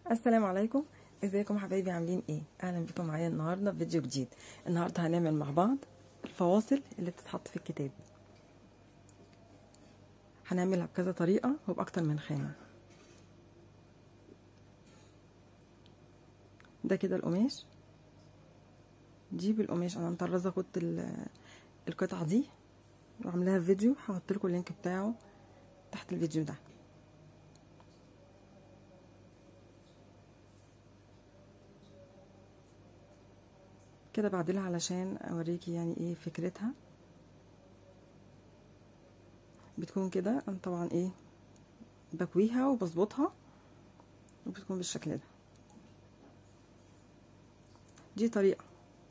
السلام عليكم ازيكم حبايبي عاملين ايه اهلا بكم معايا النهارده في فيديو جديد النهارده هنعمل مع بعض الفواصل اللي بتتحط في الكتاب هنعملها بكذا طريقه وباكتر من خانه ده كده القماش جيب القماش انا مطرزه خد القطعه دي وعاملاها في فيديو هحط لكم اللينك بتاعه تحت الفيديو ده كده بعدلها علشان اوريكي يعني ايه فكرتها بتكون كده انا طبعا ايه بكويها وبظبطها وبتكون بالشكل ده دي طريقة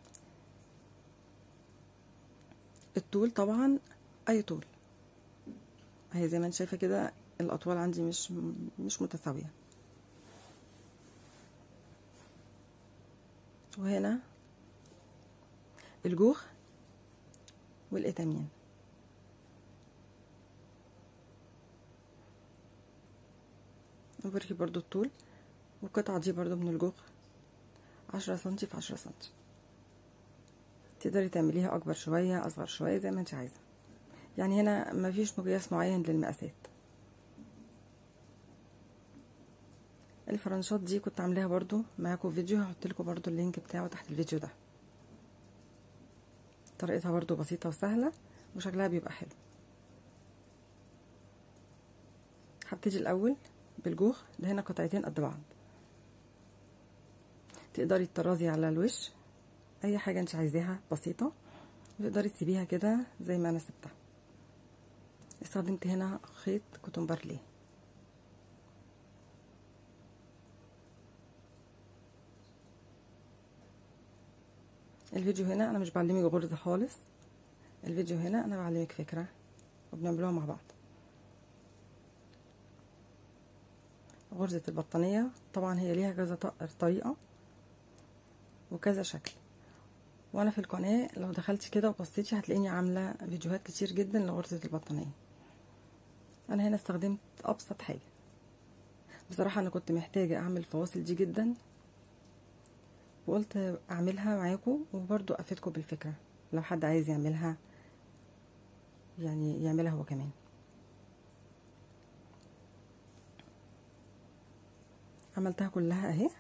الطول طبعا اي طول اهي زي ما انت شايفة كده الاطوال عندي مش مش متساوية وهنا الجوخ والإتامين وبركي برضو الطول والقطعة دي برضو من الجوخ عشرة سنتي في عشرة سنتي تقدري تعمليها أكبر شوية أصغر شوية زي ما انت عايزة يعني هنا مفيش مقياس معين للمقاسات الفرنشات دي كنت عاملاها برضو معاكم فيديو هحط لكم برضو اللينك بتاعه تحت الفيديو ده طريقتها برضو بسيطة وسهلة وشكلها بيبقى حلو هبتدي الأول بالجوخ ده هنا قطعتين قد بعض تقدري تطرزي على الوش أي حاجة انت عايزاها بسيطة وتقدري تسيبيها كده زي ما أنا سبتها استخدمت هنا خيط كوتون بارليه الفيديو هنا انا مش بعلمك غرزه خالص الفيديو هنا انا بعلمك فكره وبنعملوها مع بعض غرزه البطانيه طبعا هي ليها كذا طريقه وكذا شكل وانا في القناه لو دخلتي كده وبصيتي هتلاقيني عامله فيديوهات كتير جدا لغرزه البطانيه انا هنا استخدمت ابسط حاجه بصراحه انا كنت محتاجه اعمل الفواصل دي جدا وقلت اعملها معاكم وبرضو افيدكم بالفكره لو حد عايز يعملها يعني يعملها هو كمان عملتها كلها اهي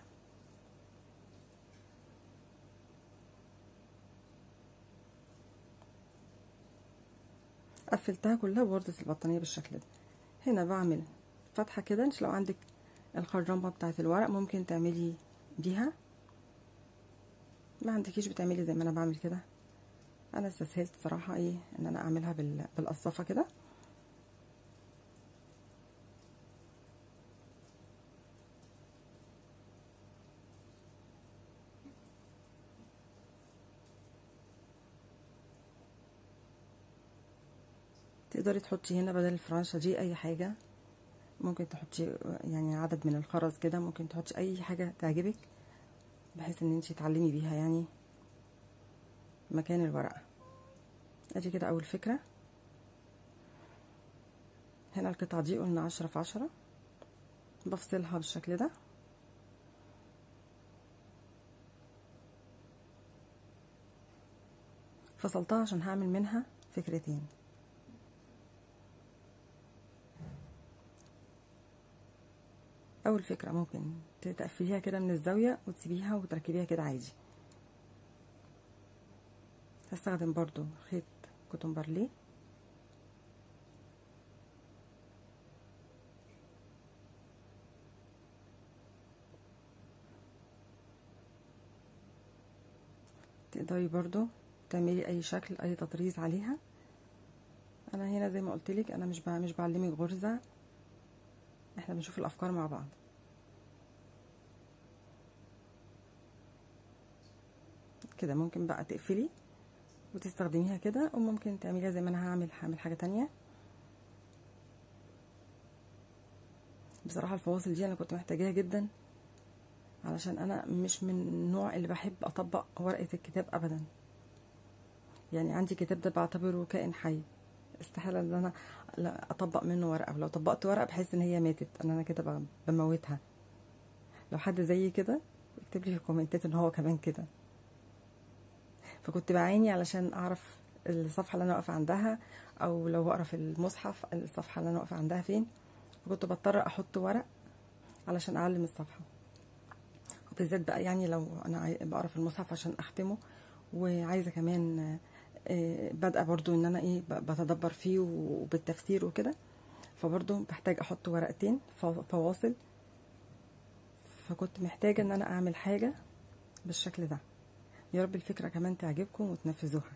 قفلتها كلها بغرزة البطانية بالشكل ده هنا بعمل فتحة كده انت لو عندك الخرامة بتاعة الورق ممكن تعملي بيها ما عندكيش بتعملي زي ما انا بعمل كده انا استسهلت صراحة ايه ان انا اعملها بالقصافة كده تقدري تحطي هنا بدل الفرنشة دي اي حاجة ممكن تحطي يعني عدد من الخرز كده ممكن تحطي اي حاجة تعجبك بحيث ان انتي تعلمي بيها يعني مكان الورقة ادي كده اول فكرة هنا القطعة دي قلنا عشرة في عشرة بفصلها بالشكل ده فصلتها عشان هعمل منها فكرتين اول فكره ممكن تقفليها كده من الزاويه وتسيبيها وتركبيها كده عادي هستخدم برضو خيط كوتون بارليه تقدري برضو تعملي اي شكل اي تطريز عليها انا هنا زي ما قلت لك انا مش مش بعلمك غرزه احنا بنشوف الافكار مع بعض كده ممكن بقى تقفلي وتستخدميها كده وممكن تعمليها زي ما انا هعمل هعمل حاجه تانية بصراحه الفواصل دي انا كنت محتاجاها جدا علشان انا مش من النوع اللي بحب اطبق ورقه الكتاب ابدا يعني عندي كتاب ده بعتبره كائن حي استحاله ان انا اطبق منه ورقه ولو طبقت ورقه بحس ان هي ماتت ان انا كده بموتها لو حد زيي كده اكتب لي في الكومنتات ان هو كمان كده فكنت بعاني علشان اعرف الصفحه اللي انا واقفه عندها او لو بقرا في المصحف الصفحه اللي انا واقفه عندها فين فكنت بضطر احط ورق علشان اعلم الصفحه وبالذات بقى يعني لو انا بقرا في المصحف عشان اختمه وعايزه كمان بادئه برضو ان انا ايه بتدبر فيه وبالتفسير وكده فبرضو بحتاج احط ورقتين فواصل فكنت محتاجه ان انا اعمل حاجه بالشكل ده يا رب الفكره كمان تعجبكم وتنفذوها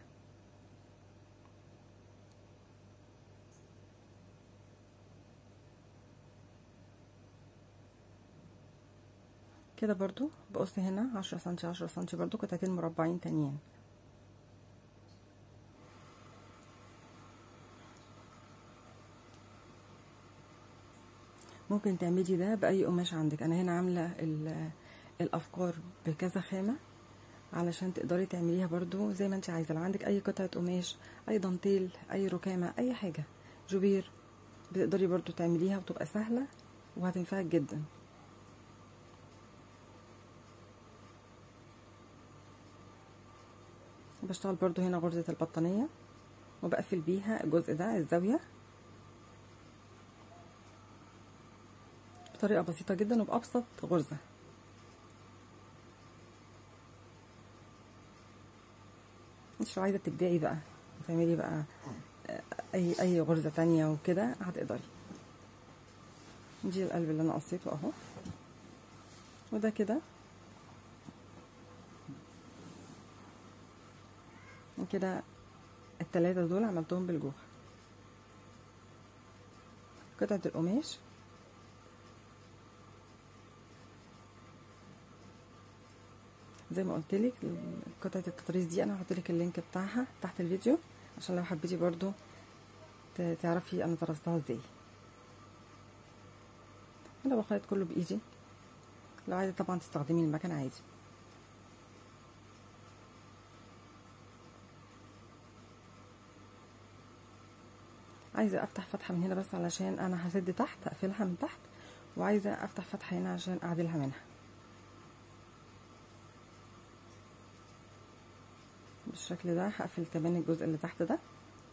كده برضو بقص هنا عشرة سنتي عشرة سنتي برضو قطعتين مربعين تانيين ممكن تعملي ده باي قماش عندك انا هنا عامله الافكار بكذا خامه علشان تقدري تعمليها برضو زي ما انت عايزه لو عندك اي قطعه قماش اي دانتيل اي ركامه اي حاجه جوبير بتقدري برضو تعمليها وتبقى سهله وهتنفعك جدا بشتغل برضو هنا غرزة البطانية وبقفل بيها الجزء ده الزاوية بطريقة بسيطة جدا وبأبسط غرزة مش عايزة تبدأي بقى تعملي بقى اي اي غرزة تانية وكده هتقدري دي القلب اللي انا قصيته اهو وده كده كده التلاتة دول عملتهم بالجوخ قطعة القماش زي ما قلت لك قطعة التطريز دي انا هحط لك اللينك بتاعها تحت الفيديو عشان لو حبيتي برضو تعرفي انا طرزتها ازاي انا بخيط كله بايدي لو عايزه طبعا تستخدمي المكنه عادي عايزه افتح فتحه من هنا بس علشان انا هسد تحت اقفلها من تحت وعايزه افتح فتحه هنا عشان اعدلها منها بالشكل ده هقفل كمان الجزء اللي تحت ده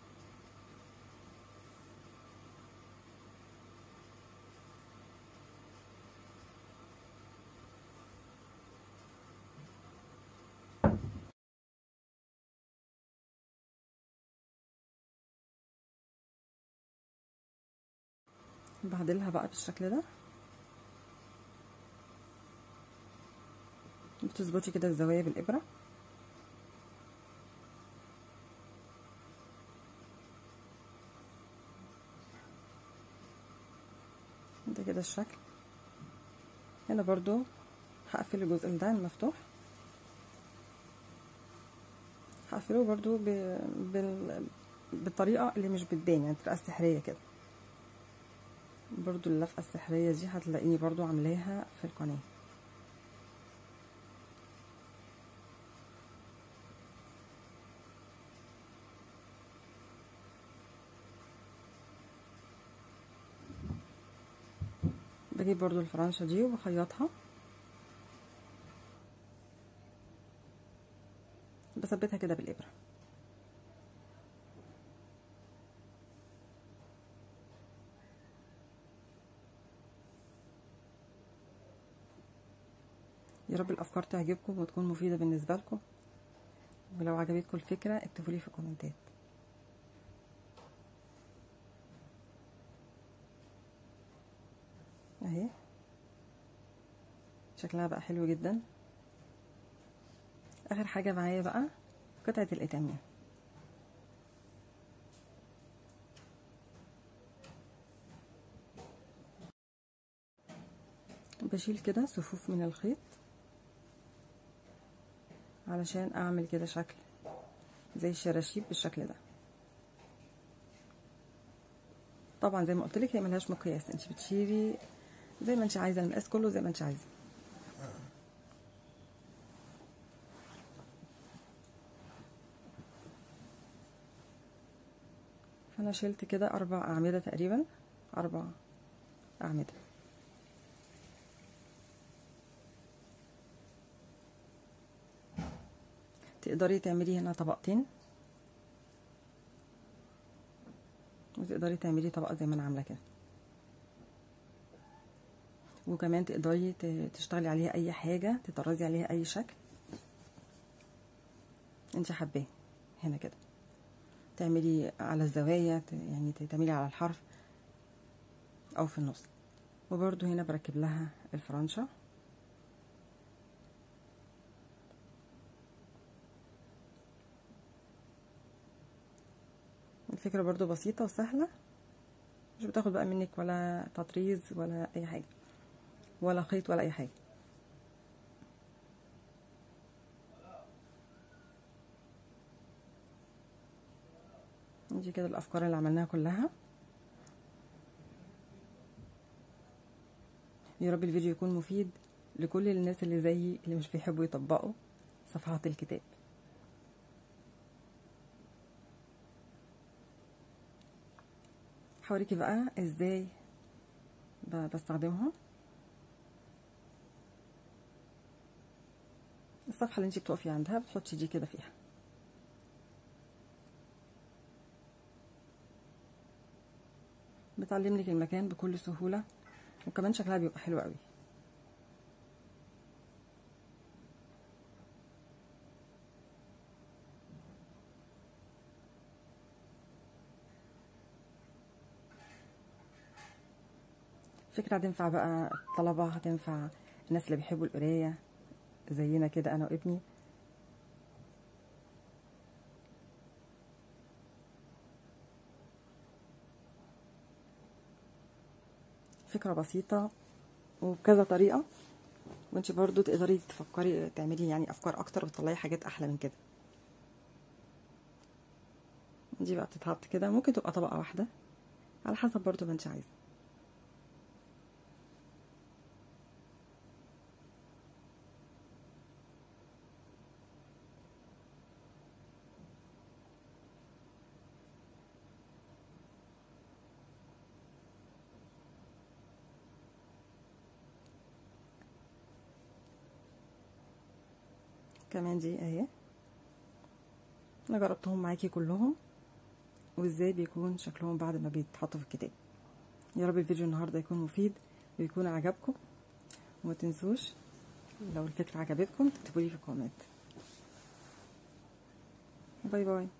بعدلها بقى بالشكل ده بتظبطي كده الزوايا بالابره ده كده الشكل هنا برضو هقفل الجزء ده المفتوح هقفله برضو ب... بال... بالطريقة اللي مش بتبان يعني تبقى سحرية كده برضو اللفقة السحرية دي هتلاقيني برضو عاملاها في القناة بجيب برضو الفرنشة دي وبخيطها بثبتها كده بالإبرة يا رب الأفكار تعجبكم وتكون مفيدة بالنسبة لكم ولو عجبتكم الفكرة اكتبوا لي في الكومنتات اهي شكلها بقى حلو جدا اخر حاجة معايا بقى قطعة الاتامية بشيل كده صفوف من الخيط علشان اعمل كده شكل زي الشراشيب بالشكل ده طبعا زي ما قلت لك هي ملهاش مقياس انت بتشيلي زي ما انت عايزه المقاس كله زي ما انت عايزه فانا شلت كده اربع اعمده تقريبا اربع اعمده تقدري تعملي هنا طبقتين وتقدري تعملي طبقة زي ما انا عاملة كده وكمان تقدري ت- تشتغلي عليها اي حاجة تطرزي عليها اي شكل انت حباه هنا كده تعملي على الزوايا ت- يعني تعملي على الحرف او في النص وبرده هنا بركب لها الفرنشة الفكرة برضو بسيطة وسهلة مش بتاخد بقى منك ولا تطريز ولا اي حاجة ولا خيط ولا اي حاجة دي كده الافكار اللي عملناها كلها يا رب الفيديو يكون مفيد لكل الناس اللي زيي اللي مش بيحبوا يطبقوا صفحات الكتاب هوريكي بقى ازاي ب- بستخدمهم الصفحة اللي انت بتقفي عندها بتحطي دي كده فيها بتعلم لك المكان بكل سهولة وكمان شكلها بيبقى حلو قوي فكرة هتنفع بقى الطلبة هتنفع الناس اللي بيحبوا القراية زينا كده أنا وابني فكرة بسيطة وبكذا طريقة وانت برضو تقدري تفكري تعملي يعني أفكار أكتر وتطلعي حاجات أحلى من كده دي بقى بتتحط كده ممكن تبقى طبقة واحدة على حسب برضو ما انت عايزة كمان دي اهي انا جربتهم معاكي كلهم وازاي بيكون شكلهم بعد ما بيتحطوا في الكتاب يا رب الفيديو النهارده يكون مفيد ويكون عجبكم وما تنسوش لو الفكره عجبتكم تكتبوا لي في الكومنت باي باي